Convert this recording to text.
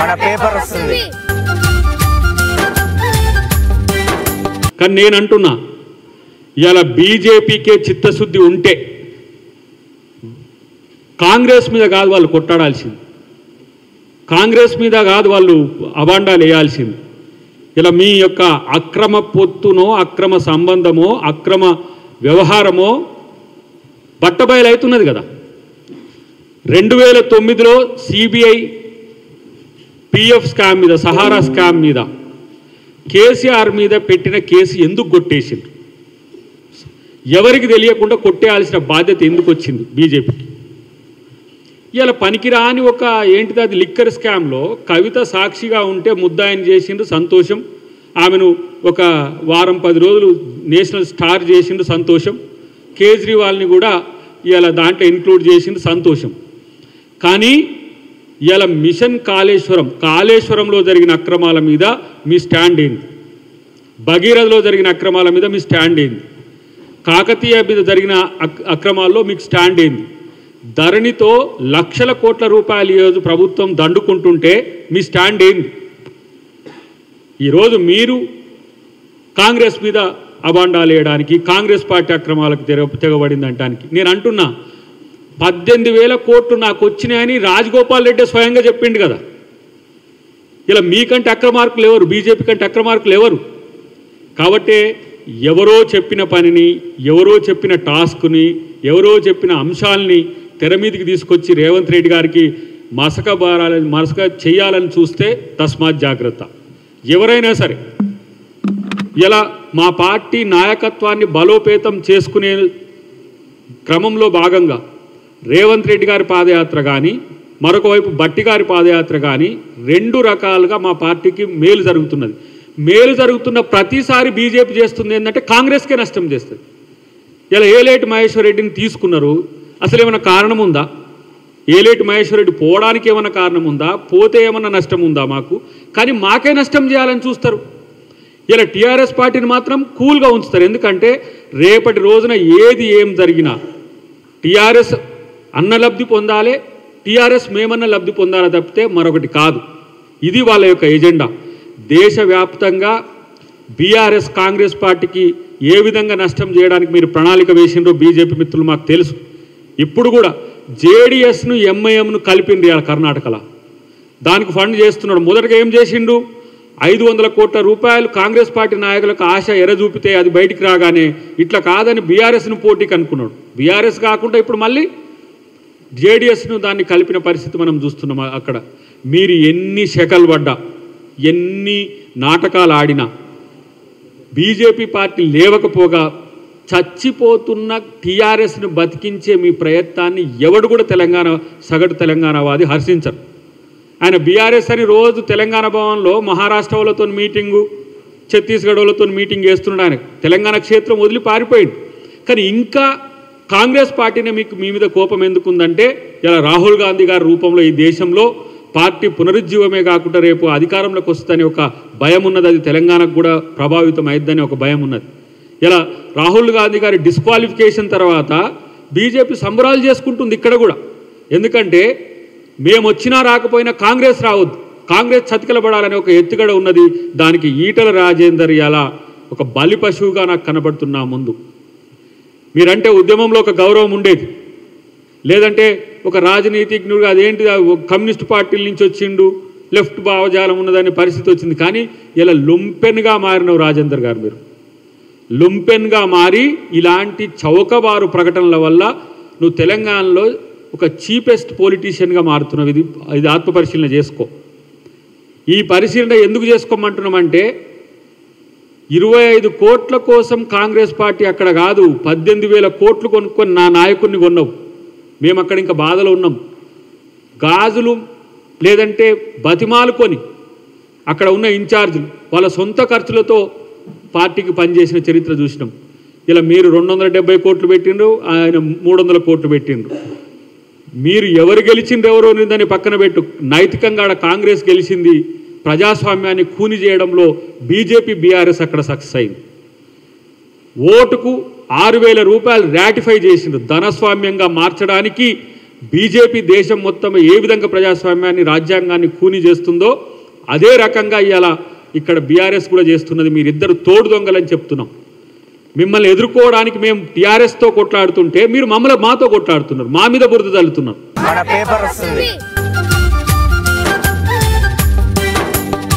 మన పేపర్ వస్తుంది కానీ నేను అంటున్నా ఇలా బీజేపీకే చిత్తశుద్ధి ఉంటే కాంగ్రెస్ మీద కాదు వాళ్ళు కొట్టాడాల్సింది కాంగ్రెస్ మీద కాదు వాళ్ళు అబాండాలు వేయాల్సింది ఇలా మీ యొక్క అక్రమ పొత్తునో అక్రమ సంబంధమో అక్రమ వ్యవహారమో బట్టబయలవుతున్నది కదా రెండు వేల తొమ్మిదిలో సిబిఐ పిఎఫ్ స్కామ్ మీద సహారా స్కామ్ మీద కేసీఆర్ మీద పెట్టిన కేసు ఎందుకు కొట్టేసిండ్రు ఎవరికి తెలియకుండా కొట్టేయాల్సిన బాధ్యత ఎందుకు వచ్చింది బీజేపీకి ఇలా పనికిరాని ఒక ఏంటిది అది లిక్కర్ స్కామ్లో కవిత సాక్షిగా ఉంటే ముద్దాయన చేసిండ్రు సంతోషం ఆమెను ఒక వారం పది రోజులు నేషనల్ స్టార్ చేసిండ్రు సంతోషం కేజ్రీవాల్ని కూడా ఇలా దాంట్లో ఇంక్లూడ్ చేసిండ్రు సంతోషం కానీ ఇలా మిషన్ కాళేశ్వరం కాళేశ్వరంలో జరిగిన అక్రమాల మీద మీ స్టాండ్ ఏంది భగీరథలో జరిగిన అక్రమాల మీద మీ స్టాండ్ ఏంది కాకతీయ మీద జరిగిన అక్- అక్రమాల్లో మీకు స్టాండ్ ఏంది ధరణితో లక్షల కోట్ల రూపాయలు ఈరోజు ప్రభుత్వం దండుకుంటుంటే మీ స్టాండ్ ఏంది ఈరోజు మీరు కాంగ్రెస్ మీద అబాండాలు వేయడానికి కాంగ్రెస్ పార్టీ అక్రమాలకు తెగ తెగబడింది అంటానికి నేను అంటున్నా పద్దెనిమిది వేల కోట్లు నాకు వచ్చినాయని రాజగోపాల్ రెడ్డి స్వయంగా చెప్పిండు కదా ఇలా మీకంటే అక్రమార్కులు ఎవరు బీజేపీ కంటే అక్రమార్కులు ఎవరు కాబట్టి ఎవరో చెప్పిన పనిని ఎవరో చెప్పిన టాస్క్ని ఎవరో చెప్పిన అంశాలని తెర మీదకి తీసుకొచ్చి రేవంత్ రెడ్డి గారికి మసక బారాలని మసక చేయాలని చూస్తే తస్మాత్ జాగ్రత్త ఎవరైనా సరే ఇలా మా పార్టీ నాయకత్వాన్ని బలోపేతం చేసుకునే క్రమంలో భాగంగా రేవంత్ రెడ్డి గారి పాదయాత్ర కానీ మరొక వైపు బట్టి గారి పాదయాత్ర కానీ రెండు రకాలుగా మా పార్టీకి మేలు జరుగుతున్నది మేలు జరుగుతున్న ప్రతిసారి బీజేపీ చేస్తుంది ఏంటంటే కాంగ్రెస్కే నష్టం చేస్తుంది ఇలా ఏలేటి మహేశ్వర్ రెడ్డిని తీసుకున్నారు అసలు ఏమైనా కారణం ఉందా ఏలేటి మహేశ్వర్ రెడ్డి పోవడానికి ఏమైనా కారణం ఉందా పోతే ఏమైనా నష్టం ఉందా మాకు కానీ మాకే నష్టం చేయాలని చూస్తారు ఇలా టీఆర్ఎస్ పార్టీని మాత్రం కూల్గా ఉంచుతారు ఎందుకంటే రేపటి రోజున ఏది ఏం జరిగినా టీఆర్ఎస్ అన్న లబ్ధి పొందాలి టీఆర్ఎస్ మేమన్న లబ్ధి పొందాలి తప్పితే మరొకటి కాదు ఇది వాళ్ళ యొక్క ఎజెండా దేశవ్యాప్తంగా బీఆర్ఎస్ కాంగ్రెస్ పార్టీకి ఏ విధంగా నష్టం చేయడానికి మీరు ప్రణాళిక వేసిండ్రో బీజేపీ మిత్రులు మాకు తెలుసు ఇప్పుడు కూడా జేడిఎస్ను ఎంఐఎంను కలిపింది ఇవాళ కర్ణాటకలో దానికి ఫండ్ చేస్తున్నాడు మొదటగా ఏం చేసిండు ఐదు వందల కోట్ల రూపాయలు కాంగ్రెస్ పార్టీ నాయకులకు ఆశ ఎర చూపితే అది బయటికి రాగానే ఇట్లా కాదని బీఆర్ఎస్ను పోటీకి అనుకున్నాడు బీఆర్ఎస్ కాకుండా ఇప్పుడు మళ్ళీ జేడిఎస్ను దాన్ని కలిపిన పరిస్థితి మనం చూస్తున్నాం అక్కడ మీరు ఎన్ని శకలు పడ్డా ఎన్ని నాటకాలు ఆడినా బీజేపీ పార్టీ లేవకపోగా చచ్చిపోతున్న టీఆర్ఎస్ను బతికించే మీ ప్రయత్నాన్ని ఎవడు కూడా తెలంగాణ సగటు తెలంగాణవాది హర్షించరు ఆయన బీఆర్ఎస్ అని రోజు తెలంగాణ భవన్లో మహారాష్ట్ర వాళ్ళతో మీటింగు ఛత్తీస్గఢ్ వాళ్ళతో మీటింగ్ చేస్తున్నాడు ఆయన తెలంగాణ క్షేత్రం వదిలి పారిపోయింది కానీ ఇంకా కాంగ్రెస్ పార్టీనే మీకు మీ మీద కోపం ఎందుకుందంటే ఇలా రాహుల్ గాంధీ గారి రూపంలో ఈ దేశంలో పార్టీ పునరుజ్జీవమే కాకుండా రేపు అధికారంలోకి వస్తుందని ఒక భయం ఉన్నది అది తెలంగాణకు కూడా ప్రభావితం అయిద్దని ఒక భయం ఉన్నది ఇలా రాహుల్ గాంధీ గారి డిస్క్వాలిఫికేషన్ తర్వాత బీజేపీ సంబరాలు చేసుకుంటుంది ఇక్కడ కూడా ఎందుకంటే మేము వచ్చినా రాకపోయినా కాంగ్రెస్ రావద్దు కాంగ్రెస్ చతికిలబడాలనే ఒక ఎత్తుగడ ఉన్నది దానికి ఈటల రాజేందర్ ఇలా ఒక బలి పశువుగా నాకు కనబడుతున్నా ముందు మీరంటే ఉద్యమంలో ఒక గౌరవం ఉండేది లేదంటే ఒక రాజనీతిజ్ఞుడు అదేంటి ఆ ఒక కమ్యూనిస్ట్ పార్టీల నుంచి వచ్చిండు లెఫ్ట్ భావజాలం ఉన్నదనే పరిస్థితి వచ్చింది కానీ ఇలా లుంపెన్గా మారినవు రాజేందర్ గారు మీరు లుంపెన్గా మారి ఇలాంటి చౌకబారు ప్రకటనల వల్ల నువ్వు తెలంగాణలో ఒక చీపెస్ట్ పొలిటీషియన్గా మారుతున్నావు ఇది ఇది ఆత్మపరిశీలన చేసుకో ఈ పరిశీలన ఎందుకు చేసుకోమంటున్నామంటే ఇరవై ఐదు కోట్ల కోసం కాంగ్రెస్ పార్టీ అక్కడ కాదు పద్దెనిమిది వేల కోట్లు కొనుక్కొని నా నాయకుడిని కొన్నావు మేము అక్కడ ఇంకా బాధలో ఉన్నాం గాజులు లేదంటే బతిమాలుకొని అక్కడ ఉన్న ఇన్ఛార్జీలు వాళ్ళ సొంత ఖర్చులతో పార్టీకి పనిచేసిన చరిత్ర చూసినాం ఇలా మీరు రెండు వందల డెబ్బై కోట్లు పెట్టిండ్రు ఆయన మూడు వందల కోట్లు పెట్టిండ్రు మీరు ఎవరు గెలిచిండ్రు ఎవరో దాన్ని పక్కన పెట్టు నైతికంగా ఆడ కాంగ్రెస్ గెలిచింది ప్రజాస్వామ్యాన్ని కూని చేయడంలో బీజేపీ బీఆర్ఎస్ అక్కడ సక్సెస్ అయింది ఓటుకు ఆరు వేల రూపాయలు రాటిఫై చేసిండ్రు ధనస్వామ్యంగా మార్చడానికి బీజేపీ దేశం మొత్తం ఏ విధంగా ప్రజాస్వామ్యాన్ని రాజ్యాంగాన్ని కూని చేస్తుందో అదే రకంగా ఇవాళ ఇక్కడ బీఆర్ఎస్ కూడా చేస్తున్నది మీరిద్దరు తోడు దొంగలని చెప్తున్నాం మిమ్మల్ని ఎదుర్కోవడానికి మేము టీఆర్ఎస్తో కొట్లాడుతుంటే మీరు మమ్మల్ని మాతో కొట్లాడుతున్నారు మా మీద బురద తల్లుతున్నారు మన పేపర్ వస్తుంది